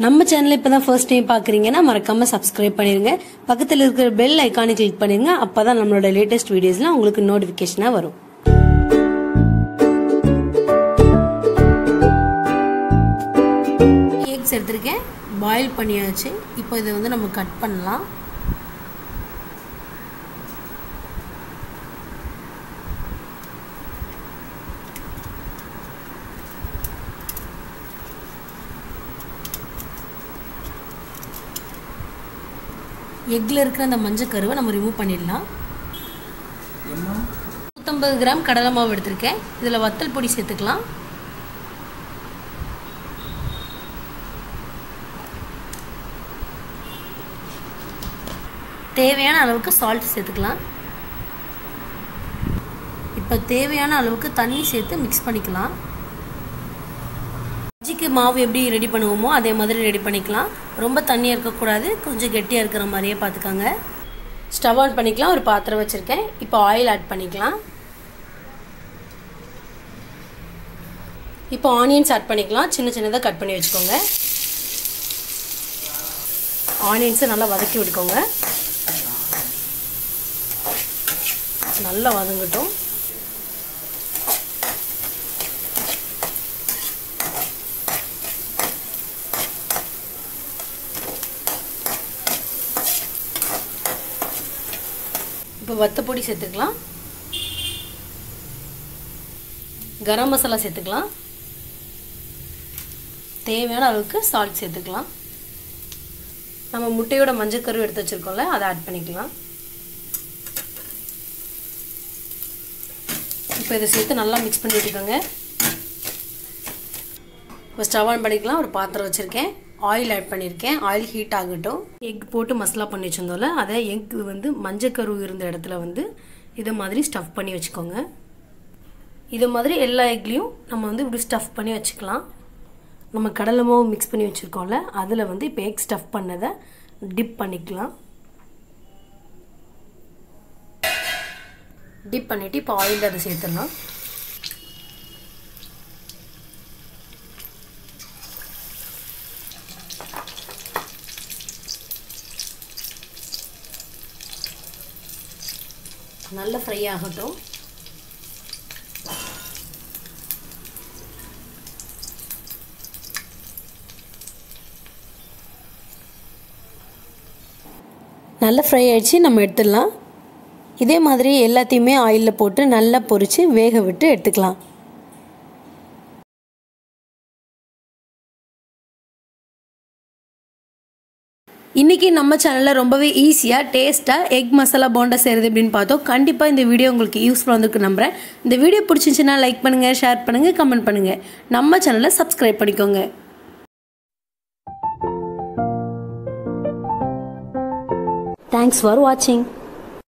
நம்ம சேனல் இப்போ தான் ஃபர்ஸ்ட் டைம் பார்க்குறீங்கன்னா மறக்காம சப்ஸ்கிரைப் பண்ணிருங்க பக்கத்தில் இருக்கிற பெல் ஐக்கானை கிளிக் பண்ணிருங்க அப்பதான் நம்மளோட லேட்டஸ்ட் வீடியோஸ்லாம் உங்களுக்கு நோட்டிஃபிகேஷனாக வரும் எக்ஸ் எடுத்திருக்கேன் பாயில் பண்ணியாச்சு இப்போ இதை வந்து நம்ம கட் பண்ணலாம் எக்கில் இருக்கிற அந்த மஞ்சள் கருவை நம்ம ரிமூவ் பண்ணிடலாம் நூற்றம்பது கிராம் கடலை மாவு எடுத்திருக்கேன் இதில் வத்தல் பொடி சேர்த்துக்கலாம் தேவையான அளவுக்கு சால்ட் சேர்த்துக்கலாம் இப்போ தேவையான அளவுக்கு தண்ணி சேர்த்து மிக்ஸ் பண்ணிக்கலாம் இஞ்சிக்கு மாவு எப்படி ரெடி பண்ணுவோமோ அதே மாதிரி ரெடி பண்ணிக்கலாம் ரொம்ப தண்ணியாக இருக்கக்கூடாது கொஞ்சம் கெட்டியாக இருக்கிற மாதிரியே பார்த்துக்கோங்க ஸ்டவ் ஆன் பண்ணிக்கலாம் ஒரு பாத்திரம் வச்சுருக்கேன் இப்போ ஆயில் ஆட் பண்ணிக்கலாம் இப்போ ஆனியன்ஸ் ஆட் பண்ணிக்கலாம் சின்ன சின்னதாக கட் பண்ணி வச்சுக்கோங்க ஆனியன்ஸை நல்லா வதக்கி விட்டுக்கோங்க நல்லா வதங்கட்டும் இப்போ வத்தப்பொடி சேர்த்துக்கலாம் கரம் மசாலா சேர்த்துக்கலாம் தேவையான அளவுக்கு சால்ட் சேர்த்துக்கலாம் நம்ம முட்டையோட மஞ்சக்கரு எடுத்து வச்சுருக்கோம்ல அதை ஆட் பண்ணிக்கலாம் இப்போ இதை சேர்த்து நல்லா மிக்ஸ் பண்ணி விட்டுக்கோங்க இப்போ ஸ்டவ் ஆன் பண்ணிக்கலாம் ஒரு பாத்திரம் வச்சுருக்கேன் ஆயில் ஆட் பண்ணியிருக்கேன் ஆயில் ஹீட் ஆகட்டும் எக் போட்டு மசாலா பண்ணி வச்சிருந்தோம்ல அதை எக் வந்து மஞ்சக்கரு இருந்த இடத்துல வந்து இதை மாதிரி ஸ்டஃப் பண்ணி வச்சுக்கோங்க இது மாதிரி எல்லா எக்லேயும் நம்ம வந்து இப்படி ஸ்டஃப் பண்ணி வச்சுக்கலாம் நம்ம கடலை மாவு மிக்ஸ் பண்ணி வச்சுருக்கோம்ல அதில் வந்து இப்போ எக் ஸ்டஃப் பண்ணதை டிப் பண்ணிக்கலாம் டிப் பண்ணிவிட்டு இப்போ ஆயிலில் அதை சேர்த்துடலாம் நல்ல ஃப்ரை ஆகட்டும் நல்ல ஃப்ரை ஆயிடுச்சு நம்ம எடுத்துடலாம் இதே மாதிரி எல்லாத்தையுமே ஆயிலில் போட்டு நல்லா பொரித்து வேக விட்டு எடுத்துக்கலாம் இன்றைக்கி நம்ம சேனலில் ரொம்பவே ஈஸியாக டேஸ்ட்டாக எக் மசாலா போண்டா செய்கிறது அப்படின்னு பார்த்தோம் கண்டிப்பாக இந்த வீடியோ உங்களுக்கு யூஸ்ஃபுல்லாக வந்துருக்கு நம்புகிறேன் இந்த வீடியோ பிடிச்சிருந்துச்சுன்னா லைக் பண்ணுங்கள் ஷேர் பண்ணுங்கள் கமெண்ட் பண்ணுங்கள் நம்ம சேனலை சப்ஸ்கிரைப் பண்ணிக்கோங்க தேங்க்ஸ் ஃபார் வாட்சிங்